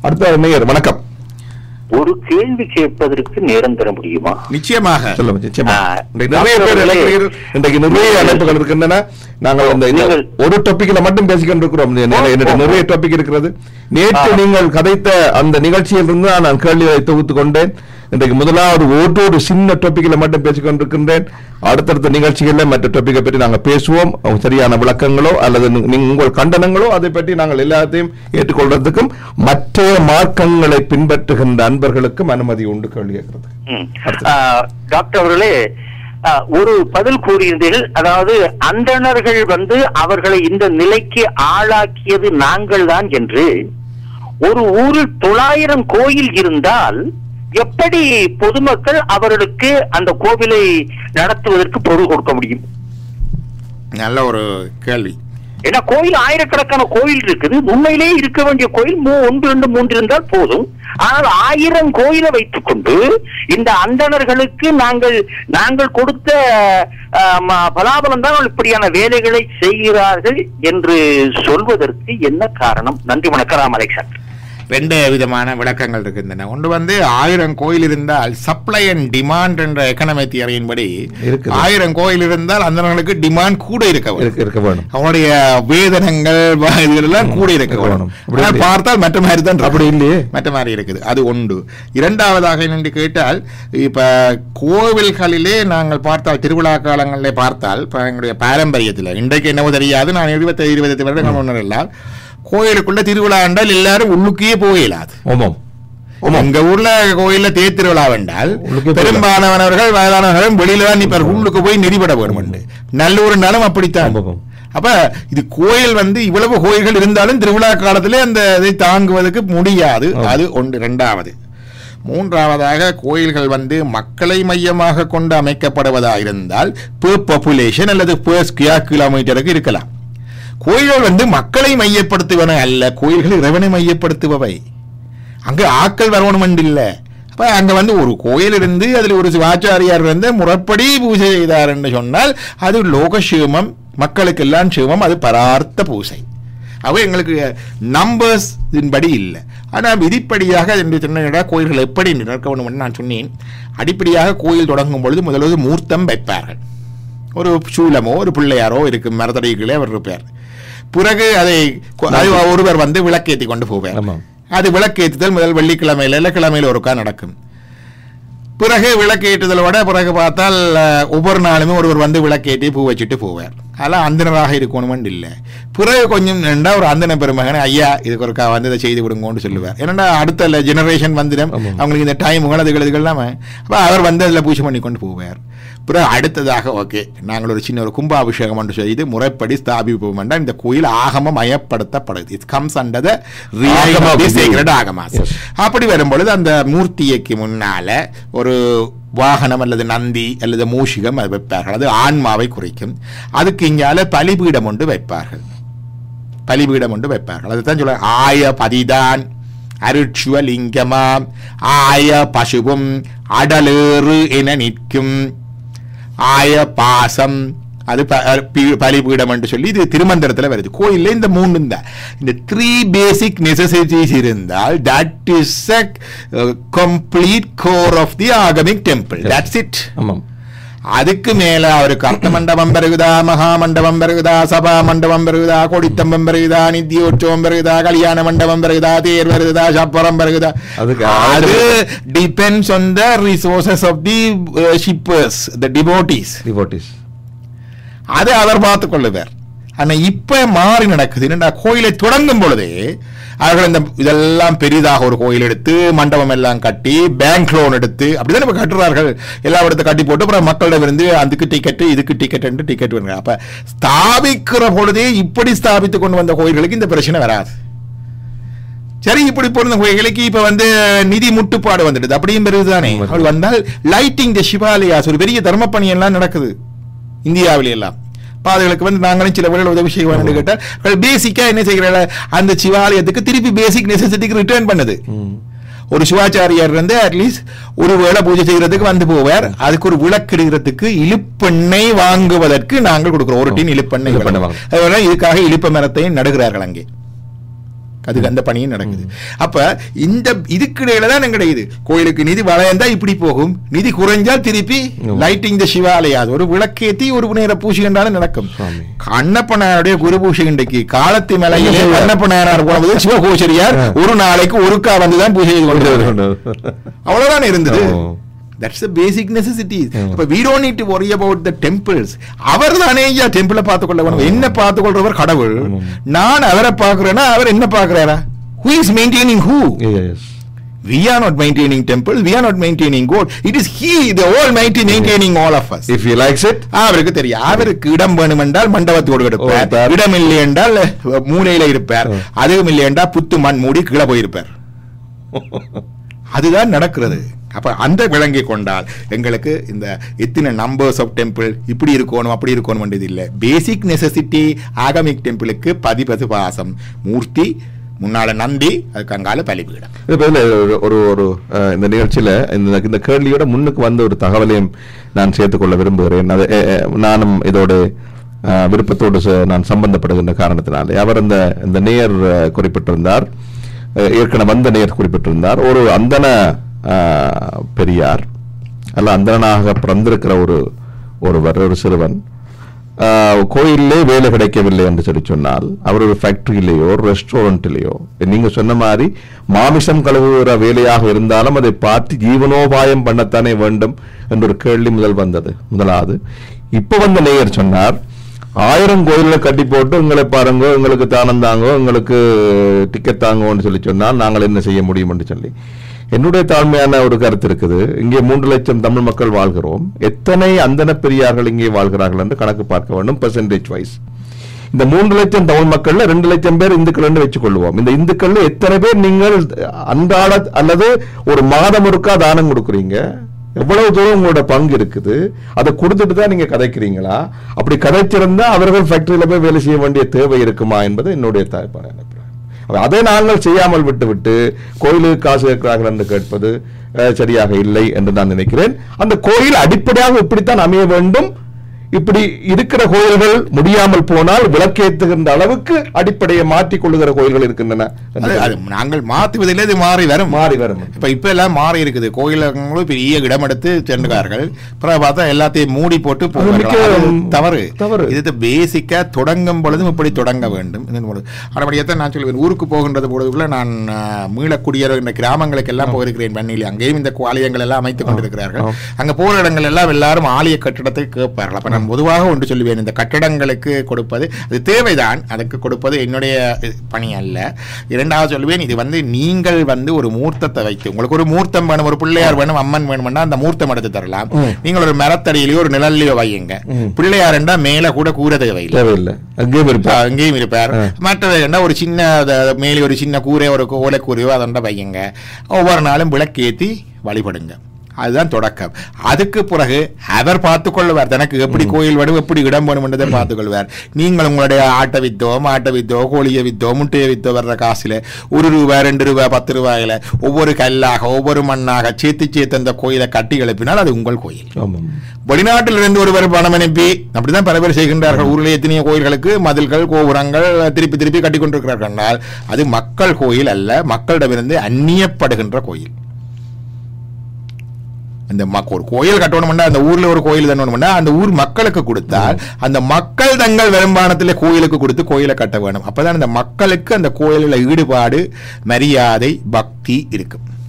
அடுத்த நேயர் வணக்கம் ஒரு கேள்வி கேட்பதற்கு நேரம் தர முடியுமா நிச்சயமாக சொல்லுங்க நிச்சயமா ஆ, இன்றைக்கு நிறைய பேர் டாக்டர் இளைஞர்கள் இன்றைக்கு நிறைய அழைப்புகள் இருக்கின்றன நாங்கள் அந்த இந்த நீங்கள் ஒரு டாபிக்ல மட்டும் பேசிக்கொண்டிருக்கிறோம் இந்த நே- என்னிடம் நிறைய டாபிக் இருக்கிறது நேற்று ஆ. நீங்கள் கதைத்த அந்த நிகழ்ச்சியில் இருந்து தான் நான் கேள்விகளை தொகுத்துக் கொண்டேன் இன்றைக்கு முதலாவது ஓட்டோடு சின்ன டாபிக்ல மட்டும் பேசிக் கொண்டிருக்கின்றேன் அடுத்தடுத்த நிகழ்ச்சிகளில் மற்ற டாபிக்கை பற்றி நாங்கள் பேசுவோம் அவங்க சரியான விளக்கங்களோ அல்லது நீ- நீங்க உங்கள் கண்டனங்களோ அதை பற்றி நாங்கள் எல்லாத்தையும் ஏற்றுக்கொள்றதுக்கும் மற்ற மார்க்கங்களை பின்பற்றுகின்ற அன்பர்களுக்கும் அனுமதி உண்டு கேள்வி கேட்கிறது ம். அடுத்து. ஆ, டாக்டர் அவர்களே ஆ, ஒரு பதில் கூறியிருந்தீர்கள் அதாவது அந்தணர்கள் வந்து அவர்களை இந்த நிலைக்கு ஆளாக்கியது நாங்கள் தான் என்று ஒரு ஊரில் தொள்ளாயிரம் கோயில் இருந்தால் எப்படி பொதுமக்கள் அவர்களுக்கு அந்த கோவிலை நடத்துவதற்கு பொருள் கொடுக்க முடியும் நல்ல ஒரு கேள்வி ஏன்னா கோயில் ஆயிரக்கணக்கான கோயில் இருக்குது உண்மையிலேயே இருக்க வேண்டிய கோயில் மூ ஒன்று ரெண்டு மூன்று இருந்தால் போதும் ஆனால் ஆயிரம் கோயிலை வைத்துக்கொண்டு இந்த அந்தணர்களுக்கு நாங்கள் நாங்கள் கொடுத்த ஆஹ், ம- பலாபலம் தான் இப்படியான வேலைகளை செய்கிறார்கள் என்று சொல்வதற்கு என்ன காரணம் நன்றி வணக்கம் ராம் அலெக்சாண்டர் ரெண்டு விதமான விளக்கங்கள் இருக்கின்றன ஒன்று வந்து ஆயிரம் கோயில் இருந்தால் சப்ளை அண்ட் டிமாண்ட் என்ற எக்கனமி தியரியின்படி இருக்குது. ஆயிரம் கோயில் இருந்தால் அந்தவர்களுக்கு டிமாண்ட் கூட இருக்க வேண்டும் இருக்க இருக்க வேணும் அவனுடைய வேதனங்கள் வ- இதுகளெல்லாம் கூட இருக்க இருக்க வேணும் வேணும். அப்படி ஆனால் இல்லையே. பார்த்தால் மற்ற மாதிரி தான் இருக்கு. அப்படி இல்லையே. மற்ற மாதிரி இருக்குது அது ஒன்று இரண்டாவதாக என்று கேட்டால் இப்ப கோவில்களிலே நாங்கள் பார்த்தால் திருவிழா காலங்களிலே பார்த்தால் இப்ப எங்களுடைய பாரம்பரியத்தில் இன்றைக்கு என்னவோ தெரியாது நான் இருபத்தி இருபத்தி வருடங்கள் முன்னர் எல்லாம் கோயிலுக்குள்ள திருவிழா என்றால் எல்லாரும் உள்ளுக்கே போகலாது ஓமம் ஓமம் உங்க ஊர்ல கோயில்ல தேர் திருவிழா வேண்டால் உள்ளுக்கே போகலாம். பெரும்பாலானவர்கள் வயதானவர்களும் வெளியில தான் நிப்பார் உள்ளுக்கு போய் நெறிபட வேணும் நல்லூர்னாலும் அப்படித்தான் ஆமாம். அப்ப இது கோயில் வந்து இவ்வளவு கோயில்கள் இருந்தாலும் திருவிழா காலத்திலே அந்த இதை தாங்குவதற்கு முடியாது ஆமா. அது ஒன்று இரண்டாவது மூன்றாவதாக கோயில்கள் வந்து மக்களை மையமாக கொண்டு அமைக்கப்படுவதாக இருந்தால் per பாப்புலேஷன் அல்லது per ஸ்கொயர் கிலோமீட்டருக்கு இருக்கலாம் கோயில்கள் வந்து மக்களை மையப்படுத்துவன அல்ல கோயில்கள் இறைவனை மையப்படுத்துபவை அங்க ஆக்கள் வரணும் இல்ல அப்ப அங்க வந்து ஒரு கோயில் இருந்து அதுல ஒரு சிவாச்சாரியார் இருந்து முறைப்படி பூஜை செய்தார் என்று சொன்னால் அது லோக சிவமம் மக்களுக்கெல்லாம் சிவமம் அது பரார்த்த பூசை அவை எங்களுக்கு நம்பர்ஸ் படி இல்லை ஆனால் விதிப்படியாக என்று சொன்ன கோயில்கள் எப்படி நடக்க வேண்டும் நான் சொன்னேன் அடிப்படையாக கோயில் தொடங்கும் பொழுது முதலாவது மூர்த்தம் வைப்பார்கள் ஒரு சூலமோ ஒரு பிள்ளையாரோ இருக்கும் மரத்தடிகளே அவர் இருப்பார் பிறகு அதை அதை ஒருவர் வந்து விளக்கேற்றி கொண்டு போவார் ஆமாம். அது விளக்கேற்றுதல் முதல் வெள்ளிக்கிழமையில இல்லை கிழமையில ஒருக்கா நடக்கும் பிறகு விளக்கேற்றுதலோட பிறகு பார்த்தால் அஹ், ஒவ்வொரு நாளுமே ஒருவர் வந்து விளக்கேற்றி பூ வச்சுட்டு போவார் அதெல்லாம் அந்தனராக இருக்கணுமென்று இல்லை பிறகு கொஞ்சம் ரெண்டா ஒரு அந்தன பெருமகன் ஐயா இதுக்கு ஒருக்கா வந்து இதை செய்து விடுங்கன்னு சொல்லுவார் ஏன்னா அடுத்த ஜெனரேஷன் வந்துடும் ஆமாம். அவங்களுக்கு இந்த டைமுகள் அதுகள் இதுகள் இல்லாமல் அப்போ அவர் வந்து அதில் பூஜை பண்ணி கொண்டு போவார் பிறகு அடுத்ததாக ஓகே நாங்கள் ஒரு சின்ன ஒரு கும்பாபிஷேகம் என்று செய்து முறைப்படி ஸ்தாபிப்போம் என்றால் இந்த கோயில் ஆகம மயப்படுத்தப்படுது இட் கம்ஸ் அண்டர் த ஆகம விதி. Secret Agamas Yes. அப்படி வரும்பொழுது அந்த மூர்த்தியைக்கு முன்னால ஒரு வாகனம் அல்லது நந்தி அல்லது மூஷிகம் அது வைப்பார்கள் அது ஆன்மாவை குறிக்கும் அதுக்கு இங்கால பலிபீடம் ஒன்று வைப்பார்கள் பலிபீடம் ஒன்று வைப்பார்கள் அதுதான் சொல்ல ஆய பதிதான் அருட்சுவ லிங்கமாம் ஆய பசுவும் அடலேறு என நிற்கும் ஆய பாசம் அது ப- அஹ் பி- பலிபீடம் என்று சொல்லி இது திருமந்திரத்தில் வருது கோயில்ல இந்த மூணு தான் இந்த த்ரீ பேசிக் நெசசிட்டிஸ் இருந்தால் that is a complete core of the Agamic temple that's it ஆமாம் அதுக்கு மேல அவருக்கு அர்த்த மண்டபம் பெருகுதா மகா மண்டபம் பெருகுதா சபா மண்டபம் பெருகுதா கொடித்தம்பம் பெருகுதா நித்தியோற்சவம் பெருகுதா கல்யாண மண்டபம் பெருகுதா தேர் வருகுதா சப்பரம் பெருகுதா அதுக்கு அது depends on the resources of the shippers the devotees devotees அதை அவர் பார்த்துக் கொள்ளுவார் ஆனா இப்ப மாறி நடக்குது என்னடா கோயிலை தொடங்கும் பொழுதே அவர்கள் இந்த இதெல்லாம் பெரிதாக ஒரு கோயில் எடுத்து மண்டபம் எல்லாம் கட்டி பேங்க் லோன் எடுத்து அப்படிதான் இப்ப கட்டுறார்கள் எல்லா இடத்த கட்டி போட்டு அப்புறம் மக்களிடம் இருந்து அதுக்கு டிக்கெட் இதுக்கு டிக்கெட் டிக்கெட் வேணும் அப்ப ஸ்தாபிக்கிற பொழுதே இப்படி ஸ்தாபித்து கொண்டு வந்த கோயில்களுக்கு இந்த பிரச்சனை வராது சரி இப்படி போன கோயில்களுக்கு இப்ப வந்து நிதி முட்டுப்பாடு வந்துடுது அப்படியும் பெருதுதானே உண்மை. அப்படி வந்தால் லைட்டிங் த சிவாலயாஸ் ஒரு பெரிய தர்மப்பணி எல்லாம் நடக்குது இந்தியாவில எல்லாம் பாதைகளுக்கு வந்து நாங்களும் சில வேலை உதவி செய்வோம் கேட்டால் பேசிக்கா என்ன செய்கிறாங்க அந்த சிவாலயத்துக்கு திருப்பி பேசிக் நெசசிட்டிக்கு ரிட்டர்ன் பண்ணுது ம். ஒரு சிவாச்சாரியார் வந்து அட்லீஸ்ட் ஒரு வேளை பூஜை செய்யறதுக்கு வந்து போவார் அதுக்கு ஒரு விளக்கிடுகிறதுக்கு இழுப்பெண்ணெய் வாங்குவதற்கு நாங்கள் கொடுக்கிறோம் ஒரு டீன் இழுப்பெண்ணெய் இழுப்பெண்ணெய் வழங்குவோம். அதுவரை இதுக்காக இழுப்ப மரத்தையும் நடுகிறார்கள் அங்கே அதுக்கு அந்த பணியும் நடக்குது அப்ப இந்த இதுக்கிடையில தான் கிடைக்குது கோயிலுக்கு நிதி வளையந்தா இப்படி போகும் நிதி குறைஞ்சால் திருப்பி ஆமா. லைட்டிங் த சிவாலயா அது ஒரு விளக்கேத்தி ஒரு நேர பூஜை கண்டாலும் நடக்கும் சுவாமி. கண்ணப்பனாருடைய குரு பூஜை இன்றைக்கு காலத்து மலையிலே என்ன செய்வார்? கண்ணப்பனார் போனது சிவகோச்சரியார் ஆ. ஒரு நாளைக்கு ஒருக்கா வந்துதான் பூஜை செய்து கொண்டு வருவார். அவ்வளவுதான் இருந்தது ஓ. தட்ஸ் த பேசிக் நெசசிட்டி ஆமா. அப்ப we don't need to worry about the temples அவர் தானே ஐயா டெம்பிள பார்த்து கொள்ள வேணும் என்ன பார்த்து கொள்றவர் கடவுள் ஆமா. நான் அவரை பார்க்கிறேன்னா அவர் என்ன பார்க்கிறாரா who is maintaining who Yes. we are not maintaining temples we are not maintaining god it is he the almighty maintaining all of us If he likes it, அவருக்கு தெரியும் அவருக்கு இடம் வேணும் என்றால் மண்டபத்தோடு ஓ, எடுப்பார் இருப்பார். இடம் இல்லை என்றால் மூலையில இருப்பார் ஓ. அதுவும் இல்லை என்றால் புத்து மண் மூடி கீழே போயிருப்பார் அதுதான் நடக்கிறது அப்ப அந்த விளங்கி கொண்டால் எங்களுக்கு இந்த எத்தனை நம்பர்ஸ் ஆஃப் டெம்பிள் இப்படி இருக்கணும் அப்படி இருக்கணும் இது இல்லை பேசிக் நெசசிட்டி ஆகமிக் டெம்பிளுக்கு பதிபது பாசம் மூர்த்தி முன்னால நந்தி அதுக்கு அங்கால பலிபீடம் இது பதில் ஒரு ஒரு ஒரு அஹ், இந்த நிகழ்ச்சியில இந்த இந்த கேள்வியோட முன்னுக்கு வந்த ஒரு தகவலையும் நான் சேர்த்துக்கொள்ள விரும்புகிறேன் அது அஹ், அஹ், நானும் இதோடு அஹ், விருப்பத்தோடு ச- நான் சம்பந்தப்படுகின்ற காரணத்தினாலே அவர் இந்த இந்த நேயர் அஹ், குறிப்பிட்டிருந்தார் அஹ், ஏற்கனவே வந்த நேயர் குறிப்பிட்டிருந்தார் ஒரு அந்தன அஹ், பெரியார் அல்ல அந்தனாக பிறந்திருக்கிற ஒரு ஒருவர் ஒரு சிறுவன் ஆஹ், கோயிலே வேலை கிடைக்கவில்லை என்று சொல்லி சொன்னால் அவர் ஒரு ஃபேக்டரியிலேயோ ஒரு ரெஸ்டாரண்ட்லேயோ நீங்க சொன்ன மாதிரி மாமிசம் கழுவுகிற வேலையாக இருந்தாலும் அதை பார்த்து ஜீவனோபாயம் பண்ணத்தானே வேண்டும் என்ற ஒரு கேள்வி முதல் வந்தது முதலாவது இப்ப வந்த நேயர் சொன்னார் ஆயிரம் கோயில்களை கட்டி போட்டு எங்களை பாருங்க எங்களுக்கு தானம் தாங்கோ எங்களுக்கு டிக்கெட் தாங்கோன்னு சொல்லி சொன்னால் நாங்கள் என்ன செய்ய முடியும் என்று சொல்லி என்னுடைய தாழ்மையான ஒரு கருத்து இருக்குது இங்கே மூன்று லட்சம் தமிழ் மக்கள் வாழ்கிறோம் எத்தனை அந்தன பெரியார்கள் இங்கே வாழ்கிறார்கள் என்று கணக்கு பார்க்க வேண்டும் பெர்சன்டேஜ் வைஸ் இந்த மூன்று லட்சம் தமிழ் மக்கள்ல ரெண்டு லட்சம் பேர் இந்துக்கள் என்று வச்சுக்கொள்வோம் இந்த இந்துக்கள்ல எத்தனை பேர் நீங்கள் அன்றாட அல்லது ஒரு மாதம் ஒருக்கா தானம் கொடுக்குறீங்க எவ்வளவு தூரம் உங்களோட பங்கு இருக்குது அதை கொடுத்துட்டு தான் நீங்க கதைக்கிறீங்களா அப்படி கதைச்சிருந்தா அவர்கள் ஃபேக்டரியில போய் வேலை செய்ய வேண்டிய தேவை இருக்குமா என்பது என்னுடைய தாய்ப்பான அபிப்பிராயம் அப்ப அதை நாங்கள் செய்யாமல் விட்டுவிட்டு கோயிலுக்கு காசு கேட்கிறார்கள் என்று கேட்பது அஹ், சரியாக இல்லை என்று நான் நினைக்கிறேன் அந்த கோயில் அடிப்படையாக இப்படித்தான் அமைய வேண்டும் இப்படி இருக்கிற கோயில்கள் முடியாமல் போனால் விளக்கேற்றுகின்ற அளவுக்கு அடிப்படையை மாற்றிக் கொள்ளுகிற கோயில்கள் இருக்கின்றன என்று அது- அது நாங்கள் மாற்றுவதில் இது மாறி வரும் மாறி வரும் இப்ப இப்ப எல்லாம் மாறி இருக்குது கோயிலங்களும் பெரிய இடம் எடுத்து சென்றார்கள் பிறகு பார்த்தா எல்லாத்தையும் மூடி போட்டு போகிறார்கள். மிக்க அது தவறு தவறு. இது பேசிக்கா தொடங்கும் பொழுதும் இப்படி தொடங்க வேண்டும் அப்படியத்தான் நான் சொல்லுவேன் ஊருக்கு போகின்றது பொழுதுக்குள்ள நான் ஆஹ், மீளக்குடியேறுகின்ற கிராமங்களுக்கு எல்லாம் போயிருக்கிறேன் பண்ணையில் அங்கேயும் இந்த ஆலயங்கள் எல்லாம் அமைத்துக் கொண்டிருக்கிறார்கள் அங்க போற இடங்கள் எல்லாம் எல்லாரும் ஆலய கட்டிடத்தை கேட்பார்கள் அப்ப நான் பொதுவாக ஒன்று சொல்லுவேன் இந்த கட்டடங்களுக்கு கொடுப்பது அது தேவைதான் அதுக்கு கொடுப்பது என்னுடைய அஹ், பணி அல்ல இரண்டாவது சொல்லுவேன் இது வந்து நீங்கள் வந்து ஒரு மூர்த்தத்தை வைத்து உங்களுக்கு ஒரு மூர்த்தம் வேணும் ஒரு பிள்ளையார் வேணும் அம்மன் வேணும்னா அந்த மூர்த்தம் எடுத்து தரலாம் நீங்கள் ஒரு மரத்தடியிலயோ ஒரு நிழல்லையோ வையுங்க பிள்ளையார் என்றா மேல கூட கூற தேவையில்லை தேவையில்லை அங்கேயும் இருப்பா அங்கேயும் இருப்பார் மற்றது என்ன ஒரு சின்ன அத- மேலே ஒரு சின்ன கூரை ஒரு ஓலை கூரையோ அதோட வையுங்க ஒவ்வொரு நாளும் விளக்கேத்தி வழிபடுங்க அதுதான் தொடக்கம் அதுக்கு பிறகு அவர் பார்த்துக் கொள்வார் தனக்கு எப்படி கோயில் வேணும் எப்படி இடம் வேணும் என்றதை பார்த்துக் கொள்வார் நீங்கள் உங்களுடைய ஆட்டை வித்தோ மாட்டை வித்தோ கோழியை வித்தோ முட்டையை வித்தோ வர்ற காசுல ஒரு ரூபாய் ரெண்டு ரூபாய் பத்து ரூபாயில ஒவ்வொரு கல்லாக ஒவ்வொரு மண்ணாக சேர்த்து சேர்த்து அந்த கோயிலை கட்டி எழுப்பினால் அது உங்கள் கோயில் ஆமாம் வெளிநாட்டில் இருந்து ஒருவர் பணம் அனுப்பி அப்படிதான் பல பேர் செய்கின்றார்கள் ஊரில் எத்தனையோ கோயில்களுக்கு மதில்கள் கோபுரங்கள் திருப்பி திருப்பி கட்டி கொண்டிருக்கிறார்கள் என்றால் அது மக்கள் கோயில் அல்ல மக்களிடமிருந்து அந்நியப்படுகின்ற கோயில் அந்த மக் ஒரு கோயில் கட்டணும்னா அந்த ஊர்ல ஒரு கோயில் தண்ணணும்னா அந்த ஊர் மக்களுக்கு கொடுத்தால் அந்த மக்கள் தங்கள் வருமானத்தில் கோயிலுக்கு கொடுத்து கோயிலை கட்ட வேணும் அப்பதான் அந்த மக்களுக்கு அந்த கோயிலில் ஈடுபாடு மரியாதை பக்தி இருக்கும்